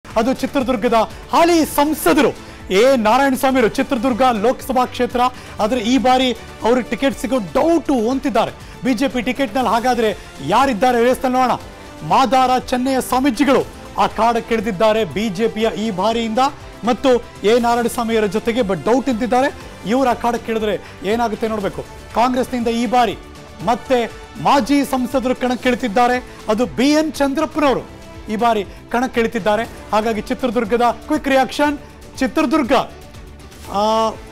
ಅದು ಚಿತ್ರದುರ್ಗದ ಹಾಲಿ ಸಂಸದರು ಎ ನಾರಾಯಣ ಸ್ವಾಮಿ ಚಿತ್ರದುರ್ಗ ಲೋಕಸಭಾ ಕ್ಷೇತ್ರ ಆದರೆ ಈ ಬಾರಿ ಅವ್ರಿಗೆ ಟಿಕೆಟ್ ಸಿಗೋ ಡೌಟು ಅಂತಿದ್ದಾರೆ ಬಿಜೆಪಿ ಟಿಕೆಟ್ನಲ್ಲಿ ಹಾಗಾದ್ರೆ ಯಾರಿದ್ದಾರೆ ರೇಸ್ನಲ್ಲಿ ನೋಡೋಣ ಮಾದಾರ ಚೆನ್ನಯ್ಯ ಸ್ವಾಮೀಜಿಗಳು ಆ ಕಾಡಕ್ಕೆ ಇಳಿದಿದ್ದಾರೆ ಬಿಜೆಪಿಯ ಈ ಬಾರಿಯಿಂದ ಮತ್ತು ಎ ನಾರಾಯಣ ಸ್ವಾಮಿಯವರ ಜೊತೆಗೆ ಬಟ್ ಡೌಟ್ ನಿಂತಿದ್ದಾರೆ ಇವರು ಆ ಕಾಡಕ್ಕೆ ಇಳಿದ್ರೆ ಏನಾಗುತ್ತೆ ನೋಡಬೇಕು ಕಾಂಗ್ರೆಸ್ನಿಂದ ಈ ಬಾರಿ ಮತ್ತೆ ಮಾಜಿ ಸಂಸದರು ಕಣಕ್ಕಿಳಿತಿದ್ದಾರೆ ಅದು ಬಿ ಎನ್ ಚಂದ್ರಪ್ಪನವರು ಈ ಬಾರಿ ಕಣಕ್ಕಿಳಿತಿದ್ದಾರೆ ಹಾಗಾಗಿ ಚಿತ್ರದುರ್ಗದ ಕ್ವಿಕ್ ರಿಯಾಕ್ಷನ್ ಚಿತ್ರದುರ್ಗ ಆ,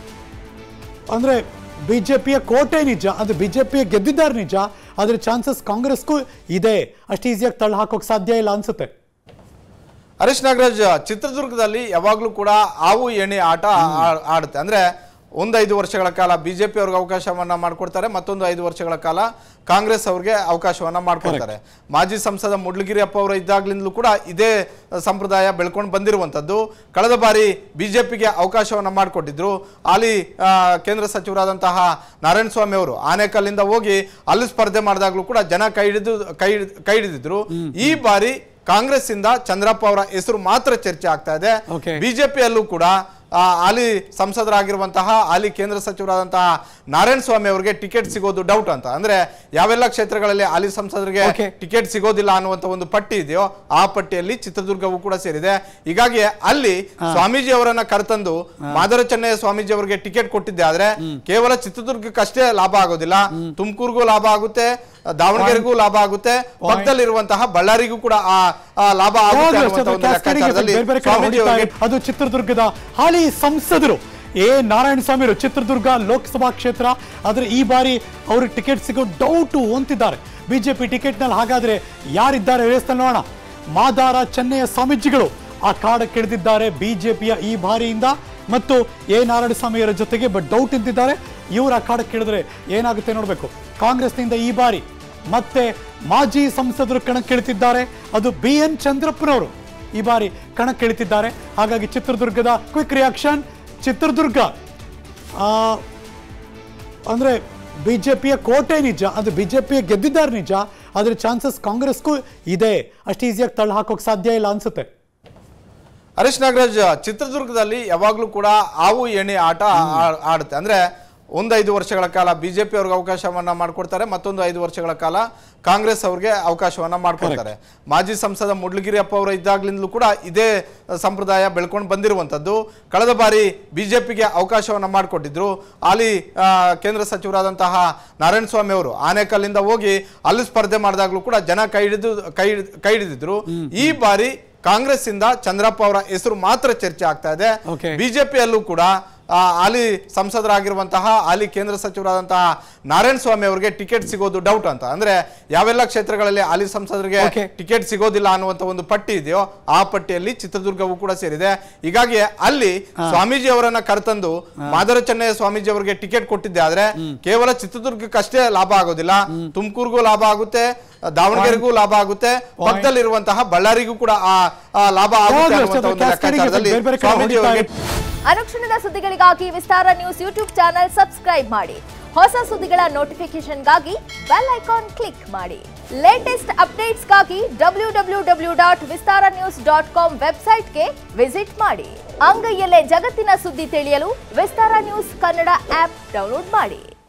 ಅಂದ್ರೆ ಬಿಜೆಪಿಯ ಕೋಟೆ ನಿಜ ಅಂದ್ರೆ ಬಿಜೆಪಿಯ ಗೆದ್ದಿದ್ದಾರೆ ನಿಜ ಆದ್ರೆ ಚಾನ್ಸಸ್ ಕಾಂಗ್ರೆಸ್ಗೂ ಇದೆ ಅಷ್ಟು ಈಸಿಯಾಗಿ ತಳ್ಳಿ ಹಾಕೋಕ್ ಸಾಧ್ಯ ಇಲ್ಲ ಅನ್ಸುತ್ತೆ ಹರೀಶ್ ನಾಗರಾಜ್ ಚಿತ್ರದುರ್ಗದಲ್ಲಿ ಯಾವಾಗಲೂ ಕೂಡ ಆವು ಎಣೆ ಆಟ ಆ- ಆಡುತ್ತೆ ಅಂದ್ರೆ ಒಂದು ಐದು ವರ್ಷಗಳ ಕಾಲ ಬಿಜೆಪಿ ಅವ್ರಿಗೆ ಅವಕಾಶವನ್ನ ಮಾಡಿಕೊಡ್ತಾರೆ ಮತ್ತೊಂದು ಐದು ವರ್ಷಗಳ ಕಾಲ ಕಾಂಗ್ರೆಸ್ ಅವ್ರಿಗೆ ಅವಕಾಶವನ್ನ ಮಾಡಿಕೊಡ್ತಾರೆ ಮಾಜಿ ಸಂಸದ ಮುಡ್ಲಗಿರಿ ಅಪ್ಪ ಅವರು ಇದ್ದಾಗ್ಲಿಂದಲೂ ಕೂಡ ಇದೇ ಸಂಪ್ರದಾಯ ಬೆಳ್ಕೊಂಡು ಬಂದಿರುವಂಥದ್ದು ಕಳೆದ ಬಾರಿ ಬಿಜೆಪಿಗೆ ಅವಕಾಶವನ್ನ ಮಾಡಿಕೊಟ್ಟಿದ್ರು ಅಲ್ಲಿ ಆ, ಕೇಂದ್ರ ಸಚಿವರಾದಂತಹ ನಾರಾಯಣ ಸ್ವಾಮಿ ಅವರು ಆನೇಕಲ್ಲಿಂದ ಹೋಗಿ ಅಲ್ಲಿ ಸ್ಪರ್ಧೆ ಮಾಡಿದಾಗ್ಲೂ ಕೂಡ ಜನ ಕೈ ಹಿಡಿದು ಕೈ ಹಿಡಿದ್- ಕೈ ಹಿಡಿದಿದ್ರು ಈ ಬಾರಿ ಕಾಂಗ್ರೆಸ್ ಇಂದ ಚಂದ್ರಪ್ಪ ಅವರ ಹೆಸರು ಮಾತ್ರ ಚರ್ಚೆ ಆಗ್ತಾ ಇದೆ Okay. ಬಿಜೆಪಿಯಲ್ಲೂ ಕೂಡ ಆ, ಹಾಲಿ ಸಂಸದರಾಗಿರುವಂತಹ ಹಾಲಿ ಕೇಂದ್ರ ಸಚಿವರಾದಂತಹ ನಾರಾಯಣ ಸ್ವಾಮಿ ಅವರಿಗೆ ಟಿಕೆಟ್ ಸಿಗೋದು ಡೌಟ್ ಅಂತ ಅಂದ್ರೆ ಯಾವೆಲ್ಲ ಕ್ಷೇತ್ರಗಳಲ್ಲಿ ಹಾಲಿ ಸಂಸದರಿಗೆ Okay. ಟಿಕೆಟ್ ಸಿಗೋದಿಲ್ಲ ಅನ್ನುವಂತ ಒಂದು ಪಟ್ಟಿ ಇದೆಯೋ ಆ ಪಟ್ಟಿಯಲ್ಲಿ ಚಿತ್ರದುರ್ಗವೂ ಕೂಡ ಸೇರಿದೆ ಹೀಗಾಗಿ ಅಲ್ಲಿ ಸ್ವಾಮೀಜಿ ಅವರನ್ನ ಕರೆತಂದು ಮಾದರ ಚೆನ್ನಯ್ಯ ಸ್ವಾಮೀಜಿ ಅವರಿಗೆ ಟಿಕೆಟ್ ಕೊಟ್ಟಿದ್ದೆ ಆದ್ರೆ ಕೇವಲ ಚಿತ್ರದುರ್ಗಕ್ಕಷ್ಟೇ ಲಾಭ ಆಗೋದಿಲ್ಲ ತುಮಕೂರಿಗೂ ಲಾಭ ಆಗುತ್ತೆ ದಾವಣಗೆರೆಗೂ ಲಾಭ ಆಗುತ್ತೆ ಪಕ್ಕದಲ್ಲಿರುವಂತಹ ಬಳ್ಳಾರಿಗೂ ಕೂಡ ಆ ಆ ಲಾಭ ಆಗುತ್ತೆ ಯಾವಾಗ್ಲೂ ಅನ್ನುವಂತ ಅಷ್ಟೇ, ಒಂದು ಕ್ಯಾಸ್ಕೇಡಿಂಗ್ ಲೆಕ್ಕಾಚಾರದಲ್ಲಿ ಬೇರೆ ಬೇರೆ ಕಡೆ ಸ್ವಾಮೀಜಿ ಹೊಡಿತಾ ಅವರಿಗೆ ಇದೆ. ಅದು ಚಿತ್ರದುರ್ಗದ ಹಾಲಿ ಸಂಸದರು ಎ ನಾರಾಯಣ ಸ್ವಾಮಿ ಚಿತ್ರದುರ್ಗ ಲೋಕಸಭಾ ಕ್ಷೇತ್ರ ಆದರೆ ಈ ಬಾರಿ ಅವ್ರಿಗೆ ಟಿಕೆಟ್ ಸಿಗೋ ಡೌಟು ಅಂತಿದ್ದಾರೆ ಬಿಜೆಪಿ ಟಿಕೆಟ್ನಲ್ಲಿ ಹಾಗಾದ್ರೆ ಯಾರಿದ್ದಾರೆ ರೇಸ್ನಲ್ಲಿ ನೋಡೋಣ ಮಾದಾರ ಚೆನ್ನಯ್ಯ ಸ್ವಾಮೀಜಿಗಳು ಆ ಕಾಡಕ್ಕೆ ಇಳಿದಿದ್ದಾರೆ ಬಿಜೆಪಿಯ ಈ ಬಾರಿಯಿಂದ ಮತ್ತು ಎ ನಾರಾಯಣ ಸ್ವಾಮಿಯವರ ಜೊತೆಗೆ ಬಟ್ ಡೌಟ್ ನಿಂತಿದ್ದಾರೆ ಇವರು ಆ ಕಾಡಕ್ಕೆ ಇಳಿದ್ರೆ ಏನಾಗುತ್ತೆ ನೋಡಬೇಕು ಕಾಂಗ್ರೆಸ್ನಿಂದ ಈ ಬಾರಿ ಮತ್ತೆ ಮಾಜಿ ಸಂಸದರು ಕಣಕ್ಕಿಳಿತಿದ್ದಾರೆ ಅದು ಬಿ ಎನ್ ಚಂದ್ರಪ್ಪನವರು ಈ ಬಾರಿ ಕಣಕ್ಕಿಳಿತಿದ್ದಾರೆ ಹಾಗಾಗಿ ಚಿತ್ರದುರ್ಗದ ಕ್ವಿಕ್ ರಿಯಾಕ್ಷನ್ ಚಿತ್ರದುರ್ಗ ಆ, ಅಂದ್ರೆ ಬಿಜೆಪಿಯ ಕೋಟೆ ನಿಜ ಅಂದ್ರೆ ಬಿಜೆಪಿಯ ಗೆದ್ದಿದ್ದಾರೆ ನಿಜ ಆದ್ರೆ ಚಾನ್ಸಸ್ ಕಾಂಗ್ರೆಸ್ಗೂ ಇದೆ ಅಷ್ಟು ಈಸಿಯಾಗಿ ತಳ್ಳಿ ಹಾಕೋಕ್ ಸಾಧ್ಯ ಇಲ್ಲ ಅನ್ಸುತ್ತೆ ಹರೀಶ್ ನಾಗರಾಜ್ ಚಿತ್ರದುರ್ಗದಲ್ಲಿ ಯಾವಾಗಲೂ ಕೂಡ ಆವು ಎಣೆ ಆಟ ಆ- ಆಡುತ್ತೆ ಅಂದ್ರೆ ಒಂದು ಐದು ವರ್ಷಗಳ ಕಾಲ ಬಿಜೆಪಿ ಅವ್ರಿಗೆ ಅವಕಾಶವನ್ನ ಮಾಡಿಕೊಡ್ತಾರೆ ಮತ್ತೊಂದು ಐದು ವರ್ಷಗಳ ಕಾಲ ಕಾಂಗ್ರೆಸ್ ಅವ್ರಿಗೆ ಅವಕಾಶವನ್ನ ಮಾಡಿಕೊಡ್ತಾರೆ ಮಾಜಿ ಸಂಸದ ಮುಡ್ಲಗಿರಿ ಅಪ್ಪ ಅವರು ಇದ್ದಾಗ್ಲಿಂದಲೂ ಕೂಡ ಇದೇ ಸಂಪ್ರದಾಯ ಬೆಳ್ಕೊಂಡು ಬಂದಿರುವಂಥದ್ದು ಕಳೆದ ಬಾರಿ ಬಿಜೆಪಿಗೆ ಅವಕಾಶವನ್ನ ಮಾಡಿಕೊಟ್ಟಿದ್ರು ಅಲ್ಲಿ ಆ, ಕೇಂದ್ರ ಸಚಿವರಾದಂತಹ ನಾರಾಯಣ ಸ್ವಾಮಿ ಅವರು ಆನೇಕಲ್ಲಿಂದ ಹೋಗಿ ಅಲ್ಲಿ ಸ್ಪರ್ಧೆ ಮಾಡಿದಾಗ್ಲೂ ಕೂಡ ಜನ ಕೈ ಹಿಡಿದು ಕೈ ಹಿಡಿದ್- ಕೈ ಹಿಡಿದಿದ್ರು ಈ ಬಾರಿ ಕಾಂಗ್ರೆಸ್ ಇಂದ ಚಂದ್ರಪ್ಪ ಅವರ ಹೆಸರು ಮಾತ್ರ ಚರ್ಚೆ ಆಗ್ತಾ ಇದೆ Okay. ಬಿಜೆಪಿಯಲ್ಲೂ ಕೂಡ ಆ, ಹಾಲಿ ಸಂಸದರಾಗಿರುವಂತಹ ಹಾಲಿ ಕೇಂದ್ರ ಸಚಿವರಾದಂತಹ ನಾರಾಯಣ ಸ್ವಾಮಿ ಅವರಿಗೆ ಟಿಕೆಟ್ ಸಿಗೋದು ಡೌಟ್ ಅಂತ ಅಂದ್ರೆ ಯಾವೆಲ್ಲ ಕ್ಷೇತ್ರಗಳಲ್ಲಿ ಹಾಲಿ ಸಂಸದರಿಗೆ Okay. ಟಿಕೆಟ್ ಸಿಗೋದಿಲ್ಲ ಅನ್ನುವಂತ ಒಂದು ಪಟ್ಟಿ ಇದೆಯೋ ಆ ಪಟ್ಟಿಯಲ್ಲಿ ಚಿತ್ರದುರ್ಗವೂ ಕೂಡ ಸೇರಿದೆ ಹೀಗಾಗಿ ಅಲ್ಲಿ ಸ್ವಾಮೀಜಿ ಅವರನ್ನ ಕರೆತಂದು ಮಾದರ ಚೆನ್ನಯ್ಯ ಸ್ವಾಮೀಜಿ ಅವರಿಗೆ ಟಿಕೆಟ್ ಕೊಟ್ಟಿದ್ದೆ ಆದ್ರೆ ಕೇವಲ ಚಿತ್ರದುರ್ಗಕ್ಕಷ್ಟೇ ಲಾಭ ಆಗೋದಿಲ್ಲ ತುಮಕೂರಿಗೂ ಲಾಭ ಆಗುತ್ತೆ ದಾವಣಗೆರೆಗೂ ಲಾಭ ಆಗುತ್ತೆ ಪಕ್ಕದಲ್ಲಿರುವಂತಹ ಬಳ್ಳಾರಿಗೂ ಕೂಡ ಆ ಆ ಲಾಭ ಆಗುತ್ತೆ ಯಾವಾಗ್ಲೂ ಅನ್ನುವಂತ ಅಷ್ಟೇ, ಒಂದು ಕ್ಯಾಸ್ಕೇಡಿಂಗ್ ಲೆಕ್ಕಾಚಾರದಲ್ಲಿ ಬೇರೆ ಬೇರೆ ಕಡೆ ಸ್ವಾಮೀಜಿ ಹೊಡಿತಾ ಅವರಿಗೆ ಇದೆ. ಅನುಕ್ಷಣದ ಸುದ್ದಿಗಳಿಗಾಗಿ Vistara news YouTube channel subscribe ಮಾಡಿ ಹೊಸ ಸುದ್ದಿಗಳ ನೋಟಿಫಿಕೇಶನ್ಗಾಗಿ ಬೆಲ್ ಐಕಾನ್ ಕ್ಲಿಕ್ ಮಾಡಿ ಲೇಟೆಸ್ಟ್ ಅಪ್ಡೇಟ್ಸ್ಗಾಗಿ W W W dot Vistara news dot com ವೆಬ್ಸೈಟ್ಗೆ ವಿಸಿಟ್ ಮಾಡಿ ಅಂಗೈಯಲ್ಲೇ ಜಗತ್ತಿನ ಸುದ್ದಿ ತಿಳಿಯಲು Vistara news Kannada app download ಮಾಡಿ